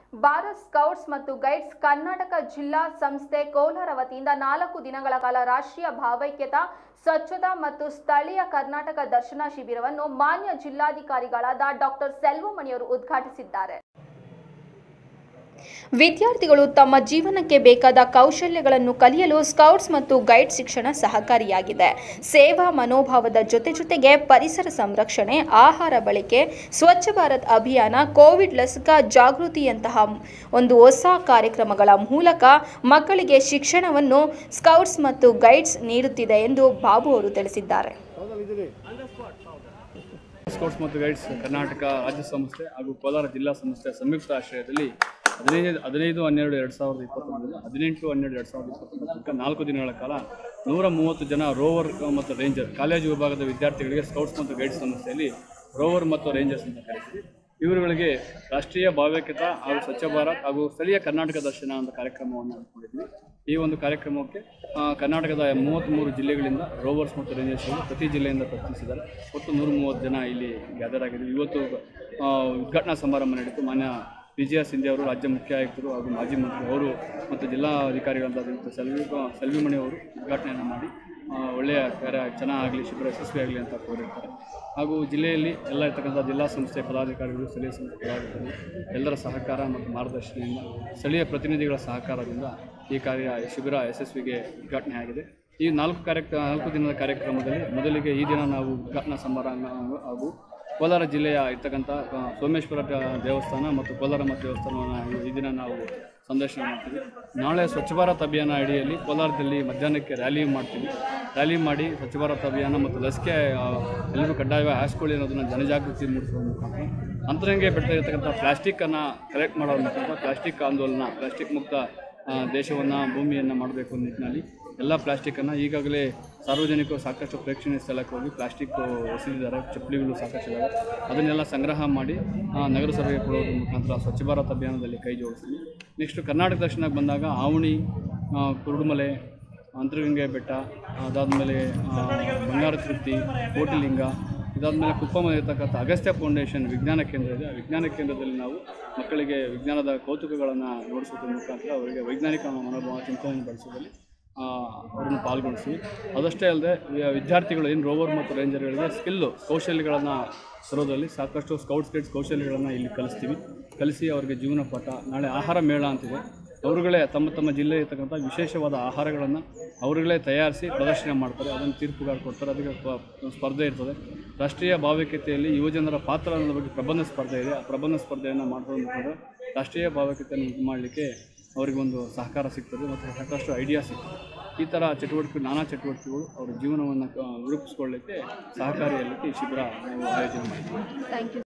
Bharat scouts ಮತ್ತು guides Karnataka ಜಿಲ್ಲಾ ಸಂಸ್ಥೆ ಕೋಲಾರ ವತಿಯಿಂದ ನಾಲ್ಕು ದಿನಗಳ ಕಾಲ ರಾಷ್ಟ್ರೀಯ ಭಾವೈಕ್ಯತಾ ಸ್ವಚ್ಛತಾ ಮತ್ತು ಸ್ಥಳೀಯ ಕರ್ನಾಟಕ ದರ್ಶನ ಶಿಬಿರವನ್ನು ಮಾನ್ಯ ಜಿಲ್ಲಾಧಿಕಾರಿಗಳಾದ ಡಾಕ್ಟರ್ ಸೆಲ್ವಮಣಿಯವರು ಉದ್ಘಾಟಿಸಿದ್ದಾರೆ ವಿದ್ಯಾರ್ಥಿಗಳು ತಮ್ಮ ಜೀವನಕ್ಕೆ ಬೇಕಾದ ಕೌಶಲ್ಯಗಳನ್ನು ಕಲಿಯಲು ಸ್ಕೌಟ್ಸ್ ಮತ್ತು ಗೈಡ್ ಶಿಕ್ಷಣ ಸಹಕಾರಿಯಾಗಿದೆ ಸೇವಾ ಮನೋಭಾವದ ಜೊತೆ ಜೊತೆಗೆ ಪರಿಸರ ಸಂರಕ್ಷಣೆ ಆಹಾರ ಬಳಕೆ ಸ್ವಚ್ಛ ಭಾರತ್ ಅಭಿಯಾನ ಕೋವಿಡ್ ಲಸಿಕಾ ಜಾಗೃತಿಯಂತಹ ಒಂದು ಹೊಸ ಕಾರ್ಯಕ್ರಮಗಳ ಮೂಲಕ ಮಕ್ಕಳಿಗೆ ಶಿಕ್ಷಣವನ್ನು ಸ್ಕೌಟ್ಸ್ ಮತ್ತು ಗೈಡ್ಸ್ ನೀಡುತ್ತಿದೆ ಎಂದು ಬಾಬು ಅವರು ತಿಳಿಸಿದ್ದಾರೆ ಸ್ಕೌಟ್ಸ್ ಮತ್ತು ಗೈಡ್ಸ್ ಕರ್ನಾಟಕ ರಾಜ್ಯ ಸಂಸ್ಥೆ ಹಾಗೂ ಕೋಲಾರ ಜಿಲ್ಲಾ ಸಂಸ್ಥೆ ಸಂಯುಕ್ತ ಆಶ್ರಯದಲ್ಲಿ ಹದಿನೈದು ಹದಿನೈದು ಹನ್ನೆರಡು ಎರಡು ಸಾವಿರದ ಇಪ್ಪತ್ತೊಂದರಿಂದ ಹದಿನೆಂಟು ಹನ್ನೆರಡು ಎರಡು ಸಾವಿರದ ಇಪ್ಪತ್ತೊಂದಕ್ಕೆ ನಾಲ್ಕು ದಿನಗಳ ಕಾಲ ನೂರ ಮೂವತ್ತು ಜನ ರೋವರ್ ಮತ್ತು ರೇಂಜರ್ ಕಾಲೇಜು ವಿಭಾಗದ ವಿದ್ಯಾರ್ಥಿಗಳಿಗೆ ಸ್ಕೌಟ್ಸ್ ಮತ್ತು ಗೈಡ್ಸ್ ಸಂಸ್ಥೆಯಲ್ಲಿ ರೋವರ್ ಮತ್ತು ರೇಂಜರ್ಸ್ ಅಂತ ಕರೀತೀವಿ ಇವರುಗಳಿಗೆ ರಾಷ್ಟ್ರೀಯ ಭಾವೈಕ್ಯತಾ ಹಾಗೂ ಸ್ವಚ್ಛ ಭಾರತ್ ಹಾಗೂ ಸ್ಥಳೀಯ ಕರ್ನಾಟಕ ದರ್ಶನ ಅಂತ ಕಾರ್ಯಕ್ರಮವನ್ನು ಹಮ್ಮಿಕೊಂಡಿದ್ವಿ ಈ ಒಂದು ಕಾರ್ಯಕ್ರಮಕ್ಕೆ ಆ, ಕರ್ನಾಟಕದ ಮೂವತ್ತ್ಮೂರು ಜಿಲ್ಲೆಗಳಿಂದ ರೋವರ್ಸ್ ಮತ್ತು ರೇಂಜರ್ಸ್ ಅವರು ಪ್ರತಿ ಜಿಲ್ಲೆಯಿಂದ ಪ್ರತಿನಿಧಿಸಿದ್ದಾರೆ ಒಟ್ಟು ನೂರ ಮೂವತ್ತು ಜನ ಇಲ್ಲಿ ಗ್ಯಾದರ್ ಆಗಿದ್ವಿ ಇವತ್ತು ಆ, ಉದ್ಘಾಟನಾ ಸಮಾರಂಭ ನಡೀತು ಮಾನ್ಯ ಪಿ ಜಿ ಆರ್ ಸಿಂಧೆ ಅವರು ರಾಜ್ಯ ಮುಖ್ಯ ಆಯುಕ್ತರು ಹಾಗೂ ಮಾಜಿ ಮಂತ್ರಿ ಅವರು ಮತ್ತು ಜಿಲ್ಲಾಧಿಕಾರಿಗಳಾದಂಥ ಸೆಲ್ವಿ ಸೆಲ್ವಿಮಣಿ ಅವರು ಉದ್ಘಾಟನೆಯನ್ನು ಮಾಡಿ ಆ, ಒಳ್ಳೆಯ ಕಾರ್ಯ ಚೆನ್ನಾಗಲಿ ಶಿಬಿರ ಯಶಸ್ವಿಯಾಗಲಿ ಅಂತ ಕೋರಿರ್ತಾರೆ ಹಾಗೂ ಜಿಲ್ಲೆಯಲ್ಲಿ ಎಲ್ಲ ಇರ್ತಕ್ಕಂಥ ಜಿಲ್ಲಾ ಸಂಸ್ಥೆ ಪದಾಧಿಕಾರಿಗಳು ಸ್ಥಳೀಯ ಸಂಸ್ಥೆ ಪದಾಧಿಕಾರಿಗಳು ಎಲ್ಲರ ಸಹಕಾರ ಮತ್ತು ಮಾರ್ಗದರ್ಶನದಿಂದ ಸ್ಥಳೀಯ ಪ್ರತಿನಿಧಿಗಳ ಸಹಕಾರದಿಂದ ಈ ಕಾರ್ಯ ಈ ಶಿಬಿರ ಯಶಸ್ವಿಗೆ ಉದ್ಘಾಟನೆ ಆಗಿದೆ ಈ ನಾಲ್ಕು ಕಾರ್ಯಕ್ರಮ ನಾಲ್ಕು ದಿನದ ಕಾರ್ಯಕ್ರಮದಲ್ಲಿ ಮೊದಲಿಗೆ ಈ ದಿನ ನಾವು ಉದ್ಘಾಟನಾ ಸಮಾರಂಭ ಹಾಗೂ ಕೋಲಾರ ಜಿಲ್ಲೆಯ ಇರ್ತಕ್ಕಂಥ ಆ, ಸೋಮೇಶ್ವರ ಟ- ದೇವಸ್ಥಾನ ಮತ್ತು ಕೋಲಾರಮ್ಮ ದೇವಸ್ಥಾನವನ್ನು ಈ ದಿನ ನಾವು ಸಂದರ್ಶನ ಮಾಡ್ತೀವಿ ನಾಳೆ ಸ್ವಚ್ಛ ಭಾರತ್ ಅಭಿಯಾನ ಅಡಿಯಲ್ಲಿ ಕೋಲಾರದಲ್ಲಿ ಮಧ್ಯಾಹ್ನಕ್ಕೆ ರ್ಯಾಲಿ ಮಾಡ್ತೀವಿ ರ್ಯಾಲಿ ಮಾಡಿ ಸ್ವಚ್ಛ ಭಾರತ್ ಅಭಿಯಾನ ಮತ್ತು ಲಸಿಕೆ ಆ, ಎಲ್ಲರೂ ಕಡ್ಡಾಯವಾಗಿ ಹಾಸ್ಕೊಳ್ಳಿ ಅನ್ನೋದನ್ನು ಜನಜಾಗೃತಿ ಮೂಡಿಸುವ ಮುಖಾಂತರ ಅಂತರಂಗೆ ಬೆಟ್ಟ ಇರತಕ್ಕಂಥ ಪ್ಲಾಸ್ಟಿಕ್ಕನ್ನು ಕಲೆಕ್ಟ್ ಮಾಡೋದ್ರ ಮುಖಾಂತರ ಪ್ಲಾಸ್ಟಿಕ್ ಆಂದೋಲನ ಪ್ಲಾಸ್ಟಿಕ್ ಮುಕ್ತ ದೇಶವನ್ನು ಭೂಮಿಯನ್ನು ಮಾಡಬೇಕು ಅನ್ನೋ ನಿಟ್ಟಿನಲ್ಲಿ ಎಲ್ಲ ಪ್ಲಾಸ್ಟಿಕ್ಕನ್ನು ಈಗಾಗಲೇ ಸಾರ್ವಜನಿಕರು ಸಾಕಷ್ಟು ಪ್ರೇಕ್ಷಣೀಯ ಸ್ಥಳಕ್ಕೆ ಹೋಗಿ ಪ್ಲಾಸ್ಟಿಕ್ ಎಸೆದಿದ್ದಾರೆ ಚಪ್ಪಲಿಗಳು ಸಾಕಷ್ಟು ಇದ್ದಾವೆ ಅದನ್ನೆಲ್ಲ ಸಂಗ್ರಹ ಮಾಡಿ ಆ, ನಗರಸಭೆಗೆ ಕೊಡೋದ್ರ ಮುಖಾಂತರ ಸ್ವಚ್ಛ ಭಾರತ್ ಅಭಿಯಾನದಲ್ಲಿ ಕೈ ಜೋಡಿಸ್ತೀವಿ ನೆಕ್ಸ್ಟ್ ಕರ್ನಾಟಕ ದರ್ಶನಕ್ಕೆ ಬಂದಾಗ ಆವಣಿ ಆ, ಕುರುಡುಮಲೆ ಅಂತರಗಂಗೆ ಬೆಟ್ಟ ಅದಾದಮೇಲೆ ಬಂಗಾರ ತೃಪ್ತಿ ಕೋಟಿಲಿಂಗ ಇದಾದಮೇಲೆ ಕುಪ್ಪಮಲ್ಲಿ ಇರ್ತಕ್ಕಂಥ ಅಗಸ್ತ್ಯ ಫೌಂಡೇಶನ್ ವಿಜ್ಞಾನ ಕೇಂದ್ರ ಇದೆ ಆ ವಿಜ್ಞಾನ ಕೇಂದ್ರದಲ್ಲಿ ನಾವು ಮಕ್ಕಳಿಗೆ ವಿಜ್ಞಾನದ ಕೌತುಕಗಳನ್ನು ನೋಡಿಸೋದ್ರ ಮುಖಾಂತರ ಅವರಿಗೆ ವೈಜ್ಞಾನಿಕ ಮನೋಭಾವ ಚಿಂತನೆಯನ್ನು ಬೆಳೆಸೋದ್ರಲ್ಲಿ ಆ, ಅವರನ್ನು ಪಾಲ್ಗೊಳಿಸಿ ಅದಷ್ಟೇ ಅಲ್ಲದೆ ವಿದ್ಯಾರ್ಥಿಗಳು ಏನು ರೋವರ್ ಮತ್ತು ರೇಂಜರ್ಗಳಿಗೆ ಸ್ಕಿಲ್ಲು ಕೌಶಲ್ಯಗಳನ್ನು ತರೋದ್ರಲ್ಲಿ ಸಾಕಷ್ಟು ಸ್ಕೌಟ್ಸ್ ಗೈಡ್ಸ್ ಕೌಶಲ್ಯಗಳನ್ನು ಇಲ್ಲಿ ಕಲಿಸ್ತೀವಿ ಕಲಿಸಿ ಅವರಿಗೆ ಜೀವನ ಪಾಠ ನಾಳೆ ಆಹಾರ ಮೇಳ ಅಂತಿದೆ ಅವರುಗಳೇ ತಮ್ಮ ತಮ್ಮ ಜಿಲ್ಲೆ ಇರ್ತಕ್ಕಂಥ ವಿಶೇಷವಾದ ಆಹಾರಗಳನ್ನು ಅವರುಗಳೇ ತಯಾರಿಸಿ ಪ್ರದರ್ಶನ ಮಾಡ್ತಾರೆ ಅದನ್ನು ತೀರ್ಪುಗಾರ ಕೊಡ್ತಾರೆ ಅದಕ್ಕೆ ಪ- ಸ್ಪರ್ಧೆ ಇರ್ತದೆ ರಾಷ್ಟ್ರೀಯ ಭಾವೈಕ್ಯತೆಯಲ್ಲಿ ಯುವಜನರ ಪಾತ್ರ ಅನ್ನೋದ್ರ ಬಗ್ಗೆ ಪ್ರಬಂಧ ಸ್ಪರ್ಧೆ ಇದೆ ಆ ಪ್ರಬಂಧ ಸ್ಪರ್ಧೆಯನ್ನು ಮಾಡೋದ್ರ ಮುಖಾಂತರ ರಾಷ್ಟ್ರೀಯ ಭಾವೈಕ್ಯತೆಯನ್ನು ಇದು ಮಾಡಲಿಕ್ಕೆ ಅವರಿಗೊಂದು ಸಹಕಾರ ಸಿಗ್ತದೆ ಮತ್ತು ಸಾಕಷ್ಟು ಐಡಿಯಾ ಸಿಗ್ತದೆ ಈ ಥರ ಚಟುವಟಿಕೆ ನಾನಾ ಚಟುವಟಿಕೆಗಳು ಅವರ ಜೀವನವನ್ನು ರೂಪಿಸ್ಕೊಳ್ಳಿಕ್ಕೆ ಸಹಕಾರಿಯಾಗಲಿಕ್ಕೆ ಈ ಶಿಬಿರ ನಾವು ಆಯೋಜನೆ ಮಾಡಿದ್ದೀವಿ ಥ್ಯಾಂಕ್ ಯು